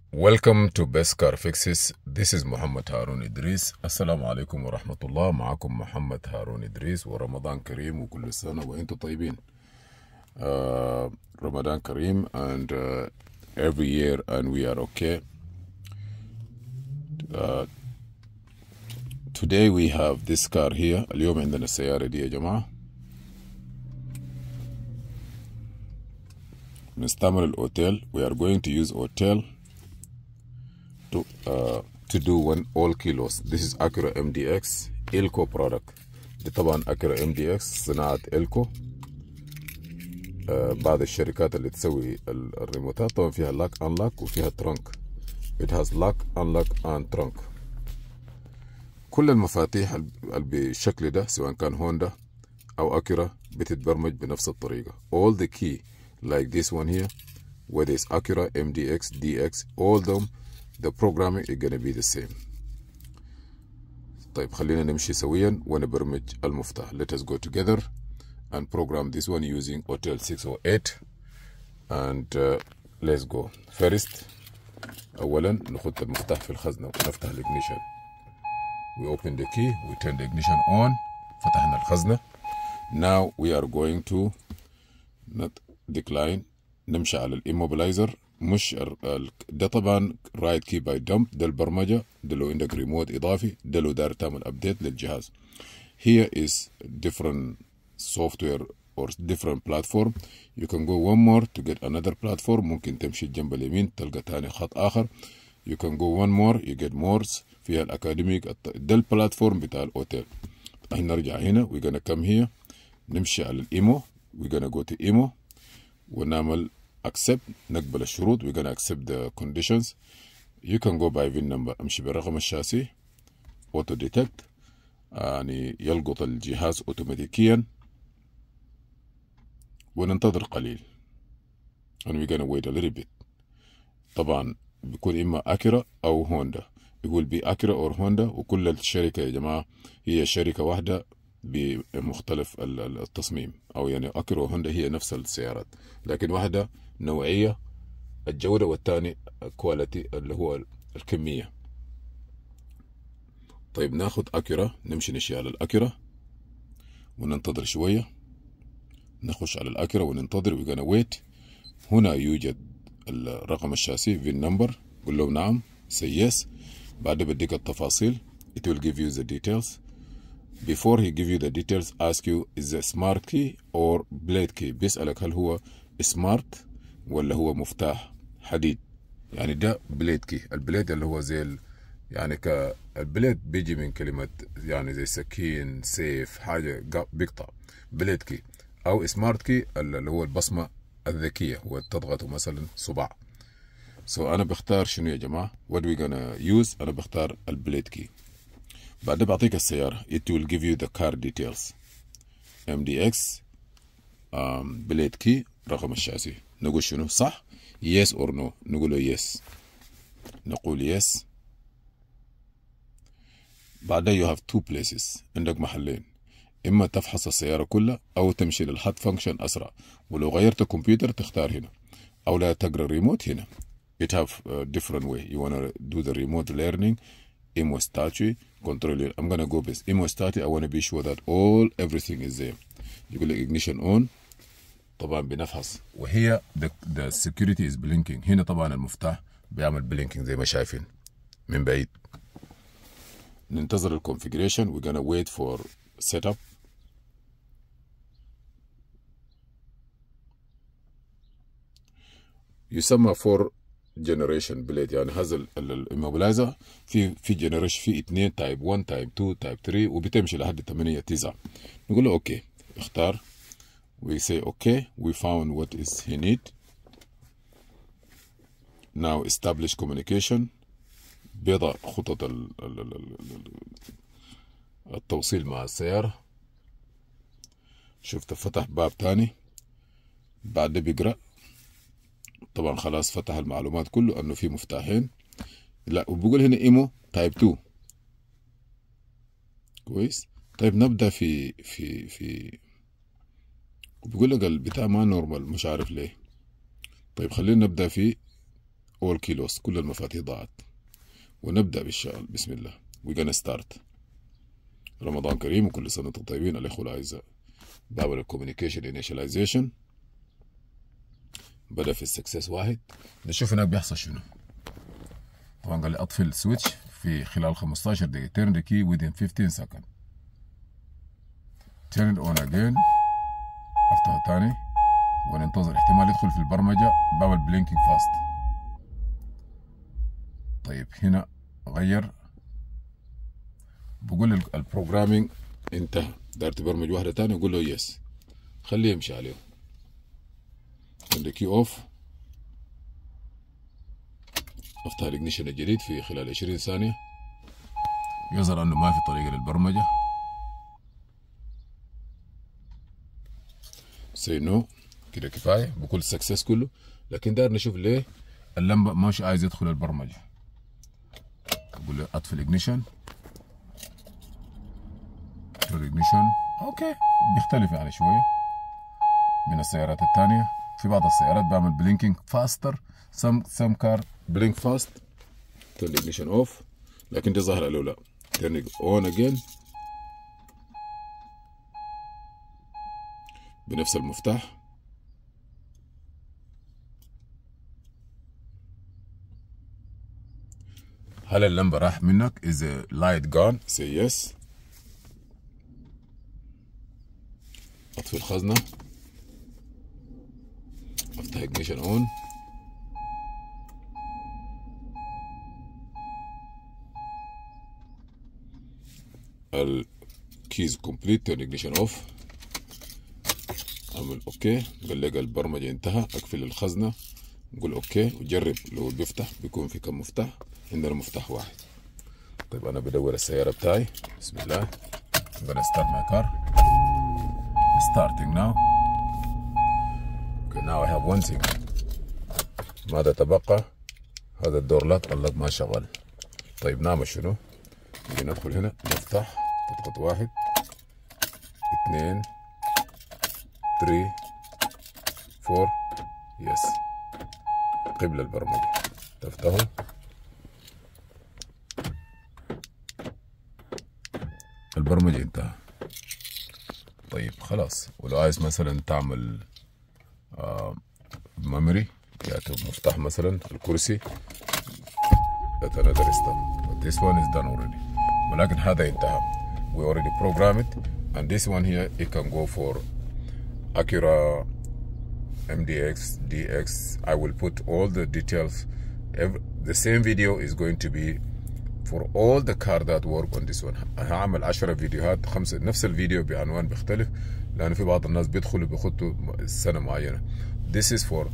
Welcome to Best Car Fixes. This is محمد هارون إدريس. السلام عليكم ورحمة الله. معكم محمد هارون إدريس ورمضان كريم وكل سنة وأنتم طيبين. Uh, Ramadan Kareem and uh, every year and we are okay. Uh, today we have this car here. اليوم عندنا السيارة دي يا جماعة. نستعمل الأوتيل. We are going to use hotel to uh, to do one all kilos. This is Acura MDX Ilco product. دي طبعا Acura MDX صناعة إلكو. آه، بعض الشركات اللي تسوي ال- الريموتات طبعا فيها لاك انلاك وفيها ترنك it has lock unlock and trunk كل المفاتيح ال- اللي بالشكل ده سواء كان هوندا او اكيرا بتتبرمج بنفس الطريقة all the key like this one here whether it's Acura, MDX, DX all them the programming is gonna be the same طيب خلينا نمشي سويا ونبرمج المفتاح let us go together and program this one using Hotel 608 and uh, let's go first اولا نحط المفتاح في الخزنة ونفتح الاجنيشن we open the key we turn the ignition on فتحنا الخزنة now we are going to not decline نمشي على الاموبلايزر مش ال- ال- ده طبعا رايت كي باي دمب ده البرمجة ده لو عندك ريموت اضافي ده لو داير تعمل ابديت للجهاز here is different software or different platform you can go one more to get another platform ممكن تمشي الجنب اليمين تلقى تاني خط آخر you can go one more you get more فيها الأكاديميك الط- ده البلاتفورم بتاع الأوتيل احنا نرجع هنا we're gonna come here نمشي على الإيمو we're gonna go to إيمو ونعمل accept نقبل الشروط we're gonna accept the conditions you can go by VIN number امشي برقم الشاسي auto detect يعني يلقط الجهاز اوتوماتيكيا وننتظر قليل and we're gonna wait a little bit طبعا بيكون اما اكيرا او هوندا يقول بي اكيرا او هوندا وكل الشركة يا جماعة هي شركة واحدة بمختلف ال- ال- التصميم او يعني اكيرا وهوندا هي نفس السيارات لكن واحدة نوعية الجودة والثاني كواليتي اللي هو الكمية طيب ناخد أكيرا نمشي نشي على الأكيرا وننتظر شوية نخش على الأكيرا وننتظر we're gonna wait هنا يوجد الرقم الشاسي في النمبر قول له نعم say yes بعد بديك التفاصيل it will give you the details before he give you the details ask you is a smart key or blade key بيسألك هل هو smart ولا هو مفتاح حديد يعني ده بليد كي البليد اللي هو زي ال... يعني ك البليد بيجي من كلمة يعني زي سكين سيف حاجة قا- بيقطع بليد كي أو سمارت كي اللي هو البصمة الذكية هو تضغط مثلا صباع سو so أنا بختار شنو يا جماعة what we gonna use أنا بختار البليد كي بعد بعطيك السيارة it will give you the car details MDX um, بليد كي رقم الشاسي نقول شنو صح yes or no نقول له yes نقول yes بعدها you have two places عندك محلين إما تفحص السيارة كلها أو تمشي للحط فانكشن أسرع ولو غيرت الكمبيوتر تختار هنا أو لا تقرأ الريموت هنا it have a different way you wanna do the remote learning imo statue control it. I'm gonna go with imo statue I wanna be sure that all everything is there يقول لك ignition on طبعا بنفحص وهي the, the security is blinking هنا طبعا المفتاح بيعمل blinking زي ما شايفين من بعيد ننتظر الكونفيجريشن we're gonna wait for setup يسمى فور جنريشن بليد يعني هذا الموبلايزر في في جنريشن في اثنين تايب 1 تايب 2 تايب 3 وبتمشي لحد 8 9 نقول له اوكي اختار we say okay we found what is he need now establish communication بيضع خطط ال- ال- ال- ال- ال- التوصيل مع السيارة شفت فتح باب تاني بعد ده بيقرأ طبعا خلاص فتح المعلومات كله انه في مفتاحين لا وبيقول هنا ايمو تايب 2 كويس طيب نبدا في في في وبيقول لك البتاع ما نورمال مش عارف ليه طيب خلينا نبدا في all kilos كل المفاتيح ضاعت ونبدأ بالشغل بسم الله we gonna start رمضان كريم وكل سنة وانتم طيبين الإخوة الأعزاء باب الكوميونيكيشن انيشاليزيشن بدأ في السكسس واحد نشوف هناك بيحصل شنو طبعا قال لي أطفي السويتش في خلال 15 دقيقة turn the key within 15 second turn it on again افتحه تاني وننتظر احتمال يدخل في البرمجة باب البلينكينج فاست طيب هنا غير بقول البروجرامينج انتهى دار تبرمج واحدة تانية قول له يس خليه يمشي عليه عندك كي اوف افتح الاجنيشن الجديد في خلال 20 ثانية يظهر انه ما في طريقة للبرمجة سي نو كده كفاية بكل سكسس كله لكن دار نشوف ليه اللمبة مش عايز يدخل البرمجة اقول له اطفي الاجنيشن الاجنيشن اوكي بيختلف يعني شويه من السيارات الثانيه في بعض السيارات بعمل بلينكينج فاستر سم سم كار بلينك فاست ترن الاجنيشن اوف لكن دي ظاهره له لا ترن اون اجين بنفس المفتاح هل اللمبة راح منك؟ Is the light gone? Say yes. اطفي الخزنة افتح ignition on الكيز كومبليت turn ignition اوف اعمل اوكي قال لي البرمجة انتهى اقفل الخزنة نقول اوكي وجرب لو بيفتح بيكون في كم مفتاح عندنا مفتاح واحد طيب انا بدور السيارة بتاعي بسم الله I'm gonna start my car starting now okay now I have one thing ماذا تبقى هذا الدور لك الله ما شغال طيب نعمل شنو نجي ندخل هنا نفتح تضغط واحد اثنين ثري فور يس قبل البرمجة تفتحه البرمجة انتهى طيب خلاص ولو عايز مثلا تعمل آه ميموري يعني مفتاح مثلا الكرسي that another step but this one is done already ولكن هذا انتهى we already programmed it and this one here it can go for Acura MDX DX I will put all the details Every, the same video is going to be for all the car that work on this one هعمل 10 فيديوهات خمسة نفس الفيديو بعنوان بيختلف لأن في بعض الناس بيدخلوا بيخطوا سنة معينة this is for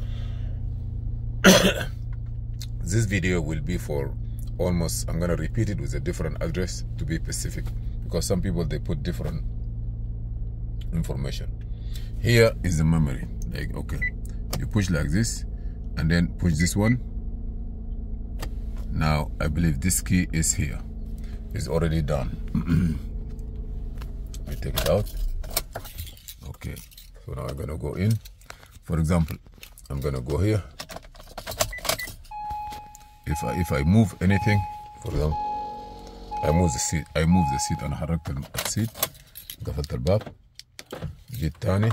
this video will be for almost I'm gonna repeat it with a different address to be specific because some people they put different information here is the memory like okay you push like this and then push this one now I believe this key is here it's already done I take it out okay so now I'm gonna go in for example I'm gonna go here if I if I move anything for example I move the seat I move the seat أنا حركت السيت قفلت الباب جيت تاني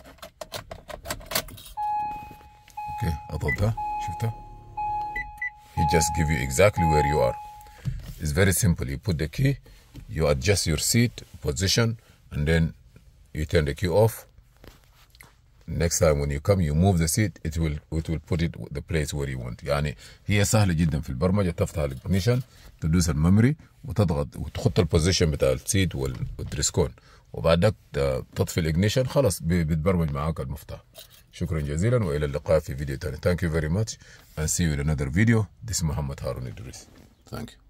اوكي اضغطها شفتها he just give you exactly where you are it's very simple you put the key you adjust your seat position and then you turn the key off next time when you come you move the seat it will it will put it the place where you want يعني هي سهله جدا في البرمجه تفتح الاجنيشن تدوس الميموري وتضغط وتحط البوزيشن بتاع السيت والدريسكون وبعدك تطفي الاجنيشن خلاص بيتبرمج معاك المفتاح شكرا جزيلا والى اللقاء في فيديو ثاني thank you very much and see you in another video this is محمد هارون ادريس thank you